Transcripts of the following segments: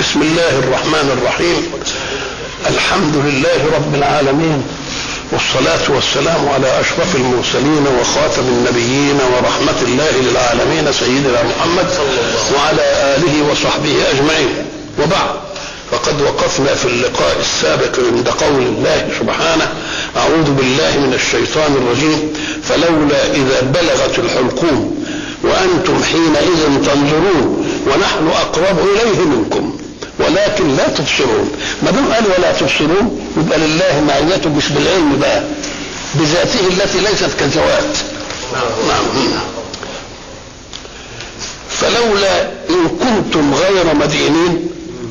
بسم الله الرحمن الرحيم الحمد لله رب العالمين والصلاة والسلام على أشرف المرسلين وخاتم النبيين ورحمة الله للعالمين سيدنا محمد وعلى آله وصحبه أجمعين وبعد فقد وقفنا في اللقاء السابق عند قول الله سبحانه أعوذ بالله من الشيطان الرجيم فلولا إذا بلغت الحلقوم وأنتم حينئذ تنظرون ونحن أقرب إليه منكم ولكن لا تبصرون ما دام قال ولا تبصرون يبقى لله معيته مش بالعلم بقى بذاته التي ليست كذوات نعم فلولا إن كنتم غير مدينين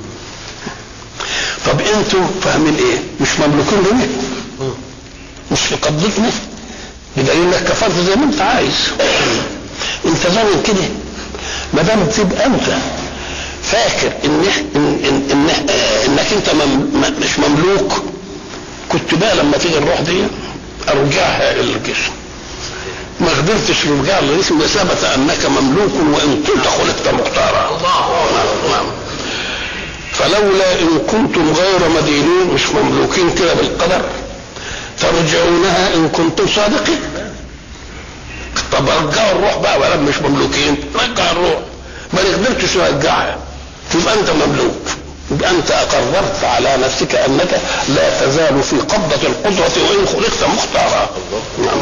طب انتم فاهمين ايه مش مملوكين ليه مش في قبضتنا بدليل انك كفرت زي ما انت عايز انت زمان كده ما دام تبقى انت فاكر ان ان ان, إن انك انت مم مش مملوك كنت بقى لما تيجي الروح دي ارجعها الى الجسم ما قدرتش ترجع للجسم ثبت انك مملوك وان كنت خلقت مختارا الله نعم فلولا ان كنتم غير مدينين مش مملوكين كده بالقدر ترجعونها ان كنتم صادقين طب رجعوا الروح بقى ولا مش مملوكين رجع الروح ما قدرتش ترجعها تبقى انت مملوك يبقى انت اقررت على نفسك انك لا تزال في قبضة القدرة وان خلقت مختارا نعم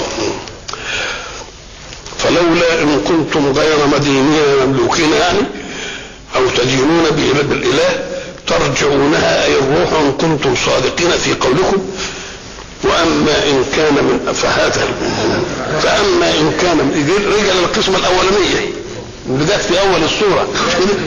فلولا ان كنتم غير مدينين مملوكين يعني او تدينون بالاله ترجعونها اي الروح ان كنتم صادقين في قولكم واما ان كان من فهذا فاما ان كان من رجع للقسمه الاولانيه بدات في اول السوره مش كده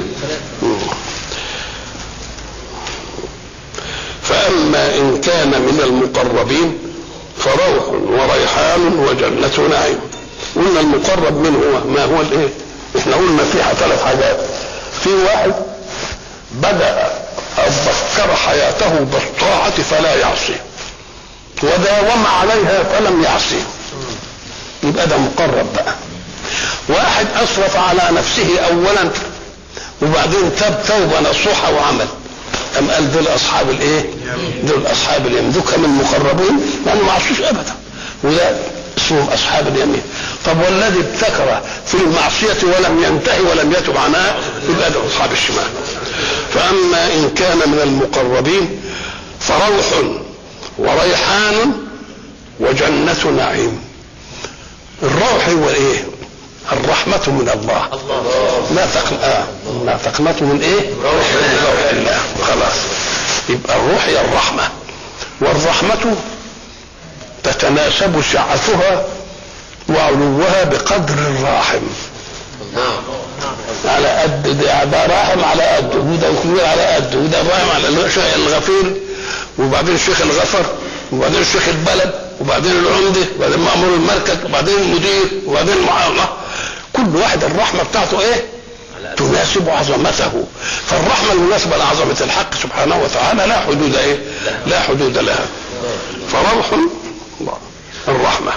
فاما ان كان من المقربين فروح وريحان وجنة نعيم قلنا المقرب منه هو ما هو الايه احنا قلنا فيها ثلاث حاجات في واحد بدأ أو بكر حياته بالطاعة فلا يعصي وداوم عليها فلم يعصي يبقى ده مقرب بقى واحد أسرف على نفسه أولا وبعدين تاب توبة نصوحة وعمل أم قال دول أصحاب الإيه؟ دول أصحاب اليمين دول من المقربين لأنه ما عصوش أبدا وده اسمهم أصحاب اليمين طب والذي ابتكر في المعصية ولم ينتهي ولم يتب عنها يبقى ده أصحاب الشمال فأما إن كان من المقربين فروح وريحان وجنة نعيم الروح هو ايه الرحمة من الله لا تقن... آه. لا تقنطوا من ايه من روح الله خلاص يبقى الروح هي الرحمة والرحمة تتناسب سعتها وعلوها بقدر الراحم على قد ده, ده راحم على قد وده كبير على قد وده راحم على الغفير وبعدين الشيخ الغفر وبعدين الشيخ البلد وبعدين العمدة وبعدين مأمور المركز وبعدين المدير وبعدين المعاملة كل واحد الرحمة بتاعته ايه تناسب عظمته فالرحمة المناسبة لعظمة الحق سبحانه وتعالى لا حدود ايه لا حدود لها فروح الرحمة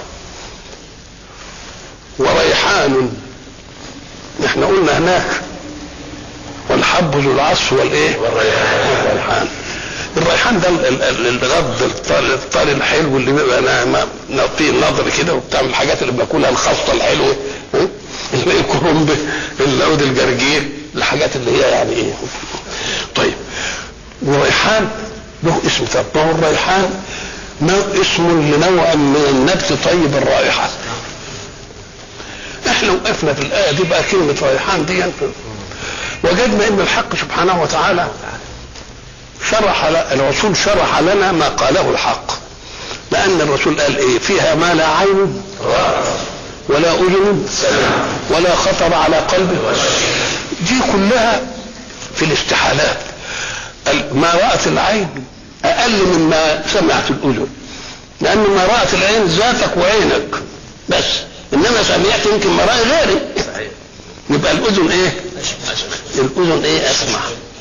وريحان احنا قلنا هناك والحب ذو العصف والايه والريحان الريحان ده الغض الطال الحلو اللي بيبقى نطيه نظر كده وبتعمل الحاجات اللي بناكلها الخاصه الحلوه الكرنب العود الجرجير الحاجات اللي هي يعني ايه طيب والريحان له اسم طب ما هو الريحان اسم لنوع من النبت طيب الرائحه احنا وقفنا في الايه دي بقى كلمه ريحان دي وجدنا ان الحق سبحانه وتعالى شرح الرسول شرح لنا ما قاله الحق لان الرسول قال ايه فيها ما لا عين ولا اذن ولا خطر على قلب دي كلها في الاستحالات ما رأت العين اقل مما سمعت الاذن لان ما رأت العين ذاتك وعينك بس انما سمعت يمكن مرائي غيري يبقى الاذن ايه الاذن ايه اسمع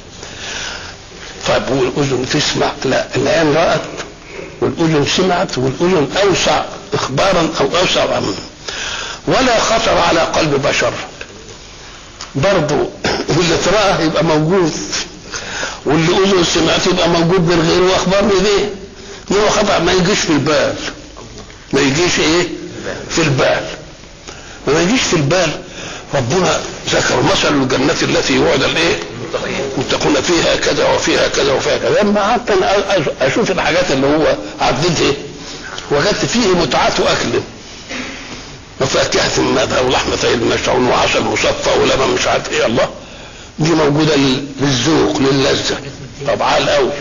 طيب والاذن تسمع لا العين رأت والاذن سمعت والاذن اوسع اخبارا او اوسع عملا ولا خطر على قلب بشر برضه واللي تراه يبقى موجود واللي اذن سمعت يبقى موجود من غيره واخبرني بيه انما خطا ما يجيش في البال ما يجيش ايه في البال ما يجيش في البال ربنا ذكر مثل الجنة التي وعد الايه؟ متقون فيها كذا وفيها كذا وفيها كذا لما قعدت أنا اشوف الحاجات اللي هو عددها وجدت فيه متعة اكل وفاكهة ماذا ولحمة المشعون وعسل مصفى ولبن مش عارف ايه الله دي موجودة للذوق للذة طب عال قوي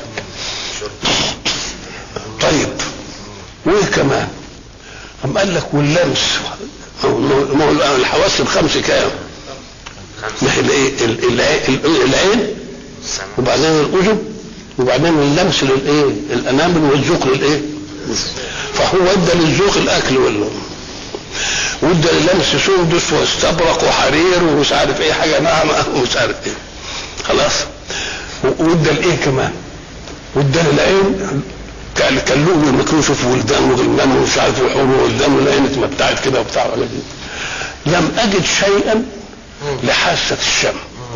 طيب وايه كمان أم قال لك واللمس ما هو الحواس الخمس كام؟ ما هي الايه العين وبعدين الاذن وبعدين اللمس للايه؟ الانامل والذوق للايه؟ فهو ادى للذوق الاكل واللون وادى للمس سندس واستبرق وحرير ومش عارف ايه حاجه ناعمه ومش عارف ايه خلاص وادى الايه كمان وادى للعين كاللؤلؤ المكنون شوف ولدان وغلمان ومش عارف وحور وولدان والعين اتمتعت كده وبتاع لم اجد شيئا لحاسه الشم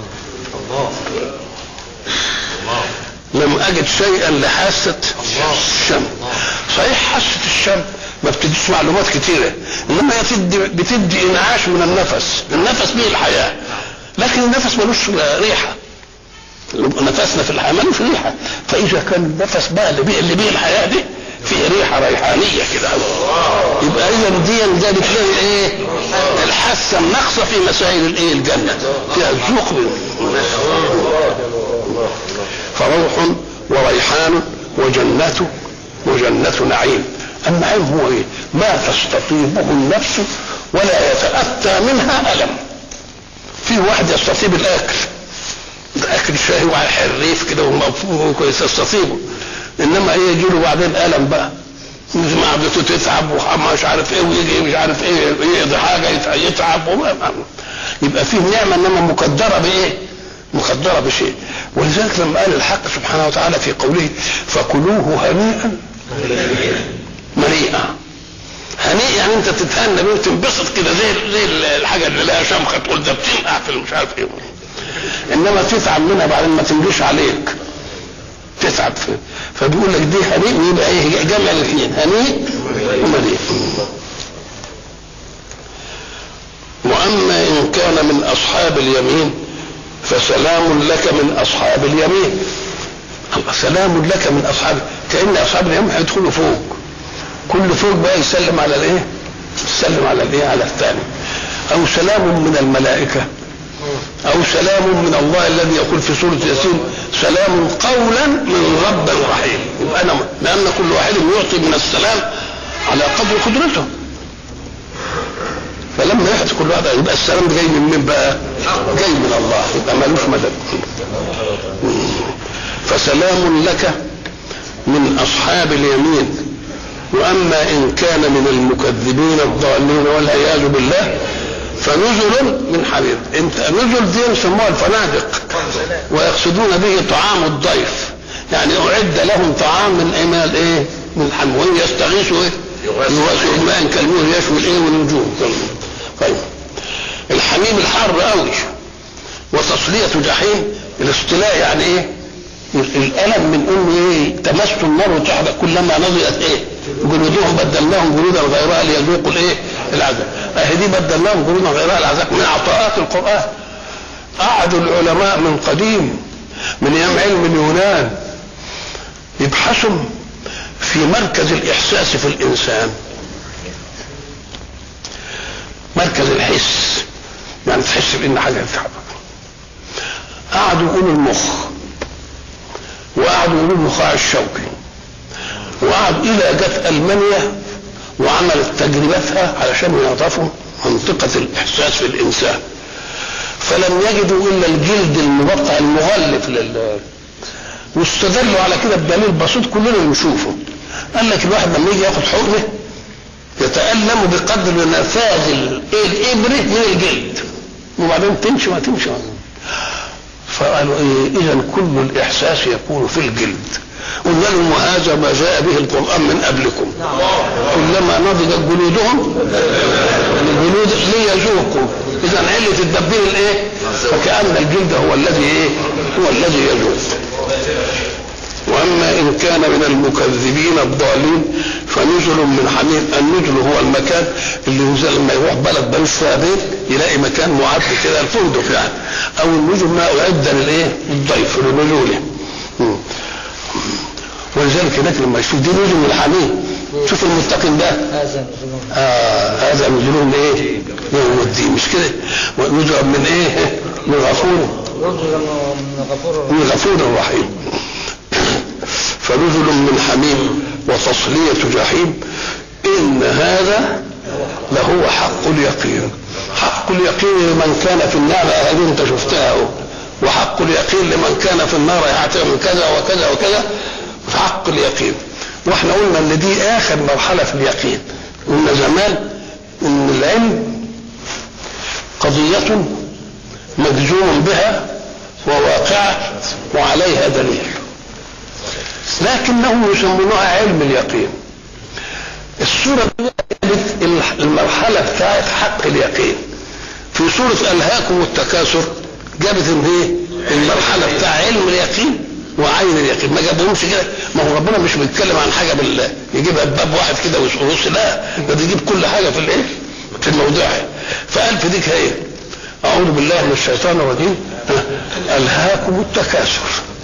لم اجد شيئا لحاسه الشم صحيح حاسه الشم ما بتديش معلومات كتيره انما هي بتدي بتدي انعاش من النفس النفس به الحياه لكن النفس ملوش ريحه نفسنا في الحياه ملوش ريحه فاذا كان النفس بقى اللي بيه اللي بيه الحياه دي فيه ريحه ريحانيه كده يبقى اذا دي ده بتلاقي ايه الحاسه الناقصه في مسائل الايه الجنه فيها الذوق فروح وريحان وجنة وجنة نعيم النعيم هو ايه ما تستطيبه النفس ولا يتأتى منها ألم في واحد يستطيب الأكل اكل شهي وعلى حريف كده ومفهوم وكويس يستطيبه انما ايه يجي له بعدين الم بقى معدته تتعب ومش عارف ايه ويجي مش عارف ايه يقضي حاجه يتعب وما يبقى فيه نعمه انما مقدره بايه؟ مقدره بشيء ولذلك لما قال الحق سبحانه وتعالى في قوله فكلوه هنيئا مريئا هنيء يعني انت تتهنى بيه وتنبسط كده زي زي الحاجه اللي لها شمخه تقول ده بتنقع في مش عارف ايه انما تتعب منها بعدين ما تمليش عليك تتعب فيه فبيقول لك دي هنيء ويبقى ايه جمع الاثنين هنيء ومليء واما ان كان من اصحاب اليمين فسلام لك من اصحاب اليمين الله سلام لك من اصحاب كان اصحاب اليمين هيدخلوا فوق كل فوق بقى يسلم على الايه يسلم على الايه على الثاني او سلام من الملائكه او سلام من الله الذي يقول في سوره ياسين سلام قولا من رب رحيم يبقى انا لان كل واحد يعطي من السلام على قدر قدرته فلما يحدث كل واحد يبقى السلام جاي من مين بقى؟ جاي من الله يبقى ملوش مدد فسلام لك من اصحاب اليمين واما ان كان من المكذبين الضالين والعياذ بالله فنزل من حميم انت نزل دي يسموها الفنادق ويقصدون به طعام الضيف يعني اعد لهم طعام من ايمال ايه من الحميم وان يستغيثوا ايه يواسوا ماء كالمهر يشوي الايه والنجوم طيب الحميم الحر قوي وتصلية جحيم الاصطلاء يعني ايه الالم من انه ايه تمس النار وتحرق كلما نضجت ايه جلودهم بدلناهم جلودا غيرها ليذوقوا الايه العذاب اهي دي بدلناهم جلودا غيرها العذاب من عطاءات القران قعدوا العلماء من قديم من ايام علم اليونان يبحثوا في مركز الاحساس في الانسان مركز الحس يعني تحس بان حاجه تتحرك قعدوا يقولوا المخ وقعدوا يقولوا النخاع الشوكي وقعد الى جت المانيا وعملت تجربتها علشان يعرفوا منطقة الإحساس في الإنسان فلم يجدوا إلا الجلد المبقع المغلف لل واستدلوا على كده بدليل بسيط كلنا نشوفه قال لك الواحد لما يجي ياخد حقنه يتألم بقدر نفاذ الإبرة من الجلد وبعدين تمشي ما تمشي فقالوا إيه إذا كل الإحساس يكون في الجلد قلنا لهم وهذا ما جاء به القرآن من قبلكم كلما نضجت جلودهم الجلود ليذوقوا إذا علة الدبير الإيه؟ فكأن الجلد هو الذي إيه؟ هو الذي يذوق واما ان كان من المكذبين الضالين فنزل من حميم النزل هو المكان اللي ينزل لما يروح بلد بني اسرائيل يلاقي مكان معد كده الفندق يعني او النزل ما اعد للايه؟ الضيف لنزوله مم. ولذلك هناك لما يشوف دي نزل من الحميم شوف المتقين ده هذا نزول آه هذا نزلهم من ايه؟ يوم الدين مش كده؟ ونزل من ايه؟ من غفور نزل من غفور من غفور رحيم فنزل من حميم وتصلية جحيم إن هذا لهو حق اليقين حق اليقين لمن كان في النار هذه انت شفتها اهو وحق اليقين لمن كان في النار يعتبر كذا وكذا وكذا حق اليقين واحنا قلنا ان دي اخر مرحله في اليقين قلنا زمان ان العلم قضيه مجزوم بها وواقعه وعليها دليل لكنهم يسمونها علم اليقين السورة دي قالت المرحلة بتاعت حق اليقين في سورة ألهاكم التكاثر جابت ان ايه المرحلة بتاع علم اليقين وعين اليقين ما جابهمش كده ما هو ربنا مش بيتكلم عن حاجة بالله يجيبها بباب واحد كده ويص لا ده يجيب كل حاجة في الايه في موضعها فقال في ديك ايه أعوذ بالله من الشيطان الرجيم ألهاكم التكاثر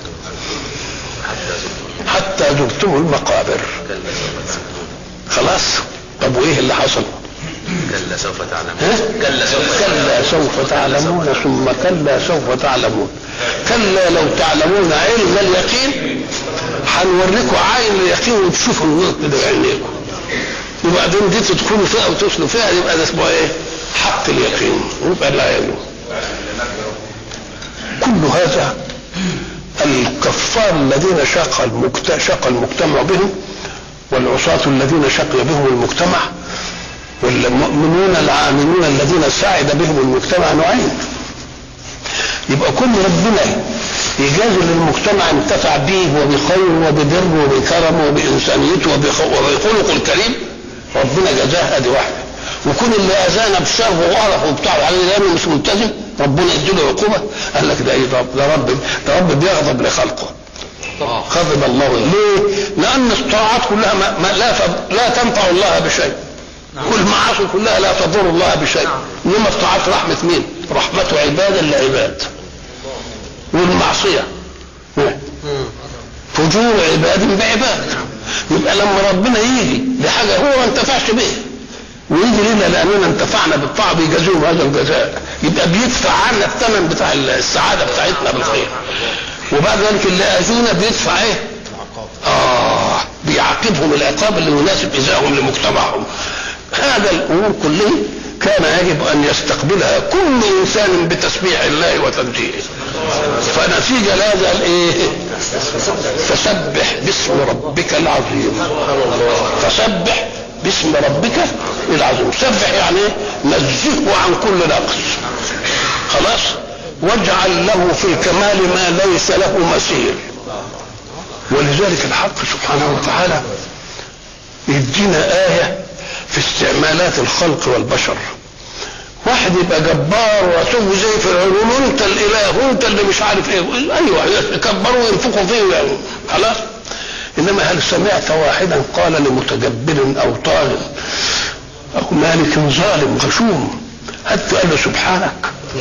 حتى زرتم المقابر خلاص طب وايه اللي حصل كلا سوف تعلمون ها؟ كلا سوف كلا سوف تعلمون ثم كلا سوف تعلمون كلا لو تعلمون علم اليقين هنوريكم عين اليقين وتشوفوا النور كده بعينيكم وبعدين دي تدخلوا فيها وتصلوا فيها يبقى ده اسمه ايه؟ حق اليقين يبقى لا يلوم كل هذا الكفار الذين شق المجت... شق المجتمع بهم والعصاة الذين شقي بهم المجتمع والمؤمنون العاملون الذين سعد بهم المجتمع نوعين يبقى كل ربنا يجازي للمجتمع انتفع به وبخير وببر وبكرم وبإنسانيته وبخ- وبخلق الكريم ربنا جزاه ادي واحده وكل اللي اذانا بشر وقرف وبتاع عليه لانه مش ملتزم ربنا يديله عقوبه قال لك ده ايه ده ده رب ده رب بيغضب لخلقه غضب الله ليه؟ لأن الطاعات كلها ما ما لا ف- لا تنفع الله بشيء. كل المعاصي كلها لا تضر الله بشيء. إنما الطاعات رحمة مين؟ رحمة عباد لعباد. والمعصية فجور عباد بعباد. يبقى لما ربنا يجي لحاجة هو ما انتفعش بيها ويجي لنا لاننا انتفعنا بالطاعه بيجازيهم هذا الجزاء يبقى بيدفع عنا الثمن بتاع السعاده بتاعتنا بالخير وبعد ذلك اللي اذونا بيدفع ايه؟ اه بيعاقبهم العقاب اللي يناسب ايذائهم لمجتمعهم هذا الامور كلها كان يجب ان يستقبلها كل انسان بتسبيح الله وتنزيهه فنتيجه لهذا الايه؟ فسبح باسم ربك العظيم فسبح باسم ربك العظيم سبح يعني ايه؟ نزهه عن كل نقص خلاص واجعل له في الكمال ما ليس له مثيل ولذلك الحق سبحانه وتعالى يدينا آية في استعمالات الخلق والبشر واحد يبقى جبار ويسوي زي فرعون وانت الاله وانت اللي مش عارف ايه ايوه يكبروا وينفخوا فيه يعني خلاص انما هل سمعت واحدا قال لمتجبر او طاغ او مالك ظالم غشوم هل قال له سبحانك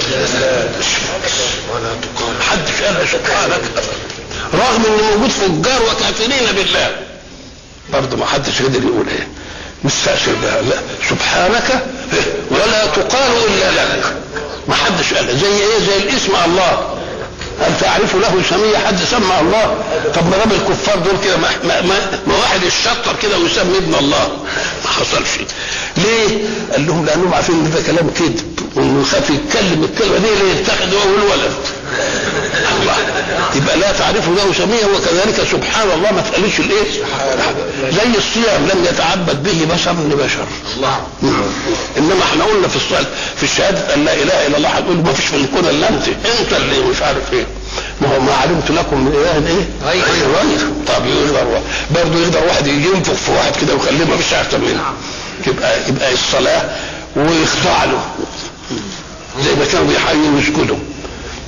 ولا تقال محدش قال له سبحانك رغم ان موجود فجار وكافرين بالله برضه ما حدش قدر يقول ايه مستأثر بها لا سبحانك ولا تقال الا لك ما حدش قال زي ايه زي الاسم الله هل تعرف له سمية حد سمى الله طب ما دام الكفار دول كده ما, ما, ما, ما واحد يشطر كده ويسمي ابن الله ما حصلش ليه قال لهم لانهم عارفين ان ده كلام كذب وانه يخاف يتكلم الكلمه دي اللي يتخذ هو الولد الله يبقى لا تعرف له سمية وكذلك سبحان الله ما تقالش الايه زي الصيام لم يتعبد به بشر لبشر الله انما احنا قلنا في الصلاه في الشهاده ان لا اله الا الله هتقول ما فيش في الكون الا انت انت اللي مش عارف ايه ما هو ما علمت لكم من اله ايه؟ غير. غير طب يقدر برضه يقدر واحد يجي ينفخ في واحد كده ويخليه ما فيش احسن منه يبقى يبقى الصلاه ويخضع له زي ما كانوا بيحيوا ويسجدوا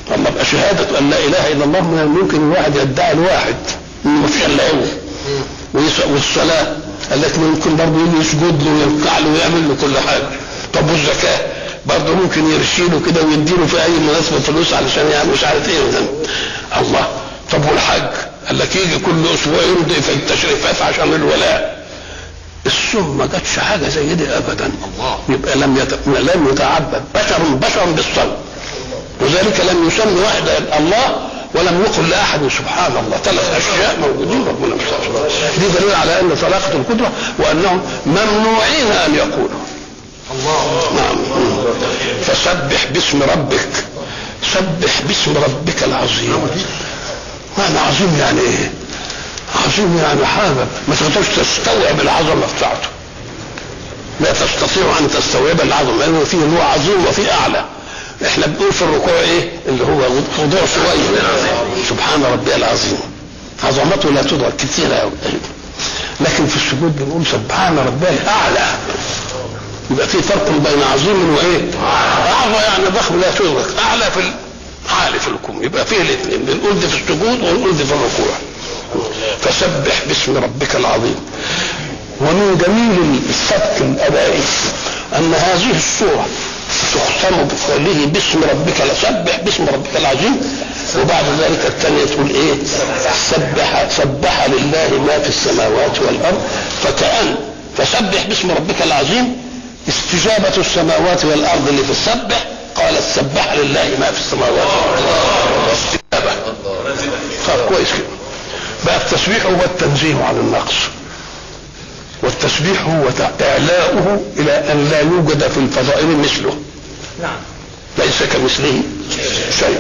اما بقى شهاده ان لا اله الا الله من الممكن الواحد يدعي الواحد انه ما فيش الا هو ويس- والصلاه قال لك ممكن برضه يجي يسجد له ويركع له ويعمل له كل حاجه طب والزكاه برضه ممكن يرشيله كده ويديله في اي مناسبه فلوس علشان يعني مش عارف ايه مثلا الله طب والحج قال لك يجي كل اسبوع يمضي في التشريفات عشان الولاء السم ما جاتش حاجه زي دي ابدا الله. يبقى لم يت... لم يتعبد بشر بشر بالصلب وذلك لم يسمي واحد الله ولم يقل لاحد سبحان الله ثلاث اشياء موجودين ربنا مستغفر دي دليل على ان طلاقه القدره وانهم ممنوعين ان يقولوا الله نعم فسبح باسم ربك سبح باسم ربك العظيم معنى عظيم يعني ايه عظيم يعني حاجه ما تقدرش تستوعب العظمه بتاعته لا تستطيع ان تستوعب العظمه لانه فيه هو عظيم وفيه اعلى احنا بنقول في الركوع ايه اللي هو خضوع شويه سبحان ربي العظيم عظمته لا تدرك كثيره قوي لكن في السجود بنقول سبحان ربي الاعلى يبقى في فرق بين عظيم وايه اعظم يعني ضخم لا تدرك اعلى في ال- عالي في الكم يبقى فيه الاثنين بنقول دي في السجود ونقول دي في الركوع فسبح باسم ربك العظيم ومن جميل السبك الادائي ان هذه السوره تختم بقوله باسم ربك لسبح باسم ربك العظيم وبعد ذلك الثانيه تقول ايه سبح سبح لله ما في السماوات والارض فكأن فسبح باسم ربك العظيم استجابة السماوات والأرض اللي في السبح قالت سبح لله ما في السماوات والأرض استجابة طب كويس كده بقى التسبيح هو التنزيه عن النقص والتسبيح هو إعلاؤه إلى أن لا يوجد في الفضائل مثله نعم ليس كمثله شيء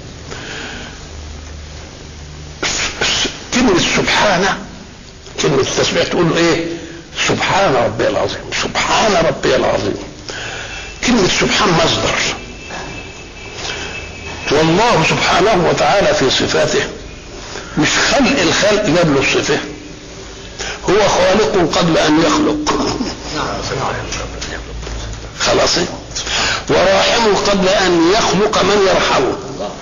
كلمة سبحانه كلمة التسبيح تقول له ايه سبحان ربي العظيم سبحان ربي العظيم كلمة سبحان مصدر والله سبحانه وتعالى في صفاته مش خلق الخلق جاب له الصفة هو خالق قبل أن يخلق خلاص إيه؟ وراحمه قبل أن يخلق من يرحمه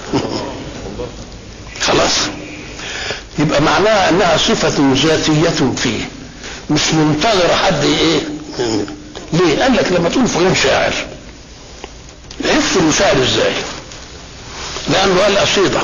خلاص يبقى معناها أنها صفة ذاتية فيه مش منتظر حد إيه ليه قال لك لما تقول فلان شاعر عرفت انه شاعر ازاي لانه قال قصيده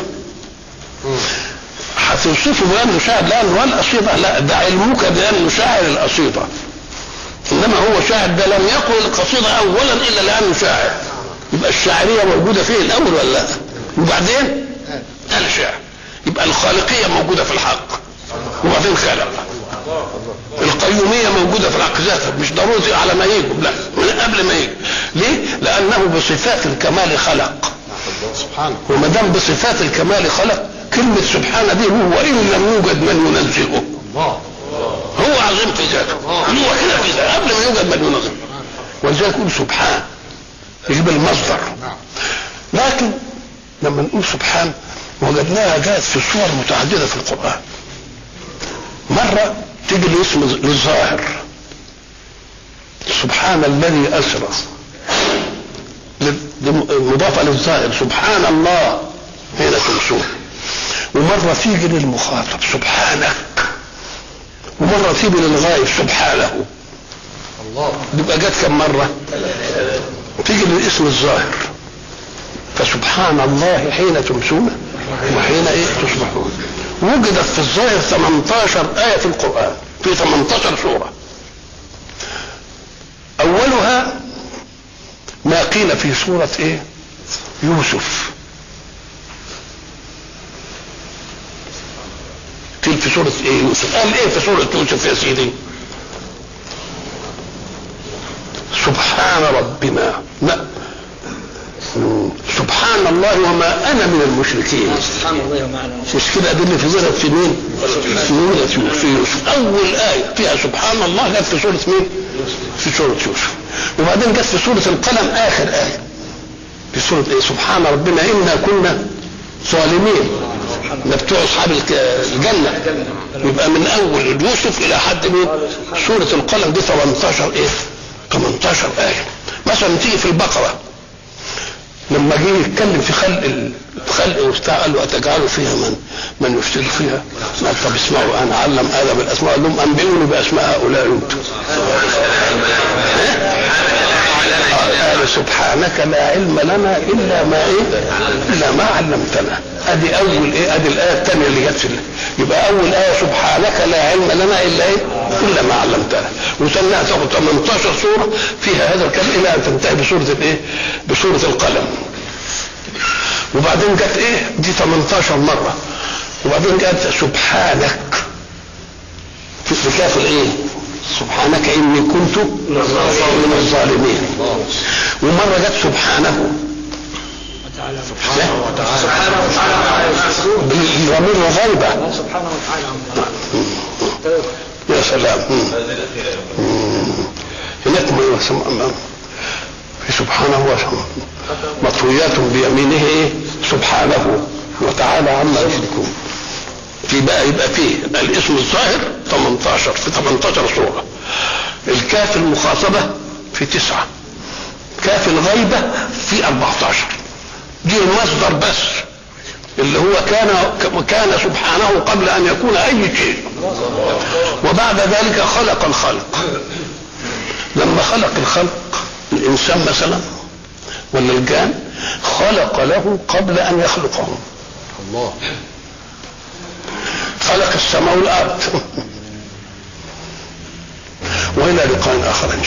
هتوصفه بانه شاعر لانه قال قصيده لا ده علمك بانه شاعر القصيده انما هو شاعر ده لم يقل القصيده اولا الا لانه شاعر يبقى الشاعريه موجوده فيه الاول ولا لا وبعدين انا شاعر يبقى الخالقيه موجوده في الحق وبعدين خلق القيومية موجودة في الحق ذاتها مش ضروري على ما يجب لا من قبل ما يجب ليه؟ لأنه بصفات الكمال خلق سبحانه وما دام بصفات الكمال خلق كلمة سبحانه دي هو إن لم يوجد من ينزهه الله هو عظيم في ذاته هو كده في ذاته قبل ما يوجد من ينزهه ولذلك يقول سبحان يجيب المصدر لكن لما نقول سبحان وجدناها جاءت في صور متعددة في القرآن مرة تيجي الاسم للظاهر سبحان الذي أسرى مضافة للظاهر سبحان الله حين تمسون ومرة تيجي للمخاطب سبحانك ومرة تيجي للغايب سبحانه الله يبقى جت كم مرة تيجي للاسم الظاهر فسبحان الله حين تمسون وحين ايه تصبحون وجدت في الظاهر 18 آية في القرآن في 18 سورة أولها ما قيل في سورة ايه يوسف قيل في سورة ايه يوسف قال ايه في سورة يوسف يا سيدي سبحان ربنا لا سبحان الله وما انا من المشركين سبحان الله ومعنى مش كده ادله في ذلك في مين؟ في سورة يوسف في يوسف اول ايه فيها سبحان الله جت في سورة مين؟ في سورة يوسف وبعدين جت في سورة القلم اخر ايه في سورة ايه؟ سبحان ربنا انا كنا ظالمين ده بتوع اصحاب الك- الجنة يبقى من اول يوسف الى حد مين؟ سورة القلم دي 18 ايه؟ 18 ايه مثلا تيجي في البقرة لما جه يتكلم في خلق ال- الخلق وبتاع قال له اتجعل فيها من من يفسد فيها؟ قال طب اسمعوا انا علم ادم الاسماء قال لهم انبئوني باسماء هؤلاء انتم. قال سبحانك لا علم لنا الا ما ايه؟ الا ما علمتنا. ادي اول ايه؟ ادي الايه الثانيه اللي جت في ال- يبقى اول ايه سبحانك لا علم لنا الا ايه؟ الا ما علمتنا. وسنها تاخد 18 سوره فيها هذا الكلام الى ان تنتهي بسوره الايه؟ بسوره القلم. وبعدين جت ايه؟ دي 18 مره. وبعدين جت سبحانك في بكاف الايه؟ سبحانك اني كنت من الظالمين. ومره جت سبحانه سبحانه وتعالى بالضمير الغيبه سبحانه وتعالى يا سلام مم. مم. هناك ما يسمى في سبحانه وتعالى مطويات بيمينه ايه سبحانه وتعالى عما يشركون في بقى يبقى فيه الاسم الظاهر 18 في 18 سوره الكاف المخاطبه في تسعه كاف الغيبه في 14 دي المصدر بس اللي هو كان كان سبحانه قبل ان يكون اي شيء وبعد ذلك خلق الخلق لما خلق الخلق الانسان مثلا ولا الجان خلق له قبل ان يخلقه الله خلق السماء والارض والى لقاء اخر ان